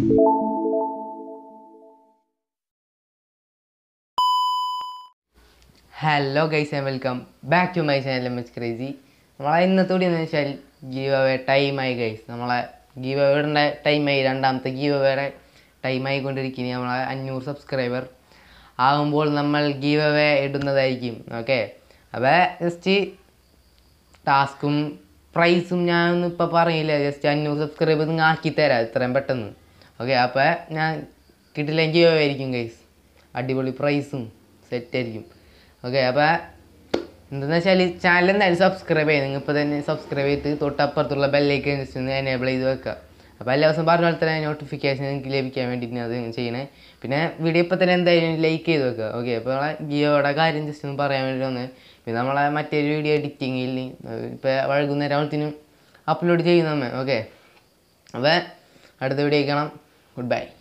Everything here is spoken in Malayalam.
hello guys and welcome back to my channel M H crazy നമ്മളെ ഇന്നത്തെ കൂടി എന്ന് വെച്ചാൽ ഗീവ് അവേ ടൈമായി ഗൈസ് നമ്മളെ ഗീവ് അവേയുടെ ടൈമായി രണ്ടാമത്തെ ഗീവ് അവേയുടെ ടൈമായി കൊണ്ടിരിക്കുന്നത് നമ്മളെ അഞ്ഞൂറ് സബ്സ്ക്രൈബർ ആകുമ്പോൾ നമ്മൾ ഗീവ് അവേ ഇടുന്നതായിരിക്കും ഓക്കെ അപ്പോൾ ജസ്റ്റ് ടാസ്കും പ്രൈസും ഞാനൊന്നും ഇപ്പോൾ പറയില്ല ജസ്റ്റ് അഞ്ഞൂറ് സബ്സ്ക്രൈബർ നിങ്ങൾ ആക്കി തരാം ഇത്രയും പെട്ടെന്ന് ഓക്കെ അപ്പോൾ ഞാൻ കിട്ടില്ല ഗീവ് അവേ ആയിരിക്കും ഗൈസ് അടിപൊളി പ്രൈസും സെറ്റായിരിക്കും ഓക്കെ അപ്പോൾ എന്താണെന്ന് വെച്ചാൽ ചാനൽ എന്തായാലും സബ്സ്ക്രൈബ് ചെയ്യുക നിങ്ങൾ ഇപ്പോൾ തന്നെ സബ്സ്ക്രൈബ് ചെയ്തിട്ട് തൊട്ടപ്പുറത്തുള്ള ബെല്ലേക്ക് ജസ്റ്റ് ഒന്ന് എനേബിൾ ചെയ്ത് വെക്കുക അപ്പോൾ എല്ലാ ദിവസം പറഞ്ഞ പോലെ തന്നെ നോട്ടിഫിക്കേഷൻ നിങ്ങൾക്ക് ലഭിക്കാൻ വേണ്ടിയിട്ട് അത് ചെയ്യണേ പിന്നെ വീഡിയോ ഇപ്പോൾ തന്നെ എന്തായാലും ലൈക്ക് ചെയ്ത് വെക്കുക ഓക്കെ അപ്പോൾ നമ്മളെ ജിയോയുടെ കാര്യം ജസ്റ്റ് ഒന്ന് പറയാൻ വേണ്ടി വന്ന് പിന്നെ നമ്മളെ മറ്റൊരു വീഡിയോ എഡിറ്റിങ്ങിൽ ഇപ്പോൾ വൈകുന്നേരം ആവുമ്പത്തേനും അപ്ലോഡ് ചെയ്യുന്ന ഓക്കെ അപ്പോൾ അടുത്ത വീഡിയോ കാണാം ഗുഡ് ബൈ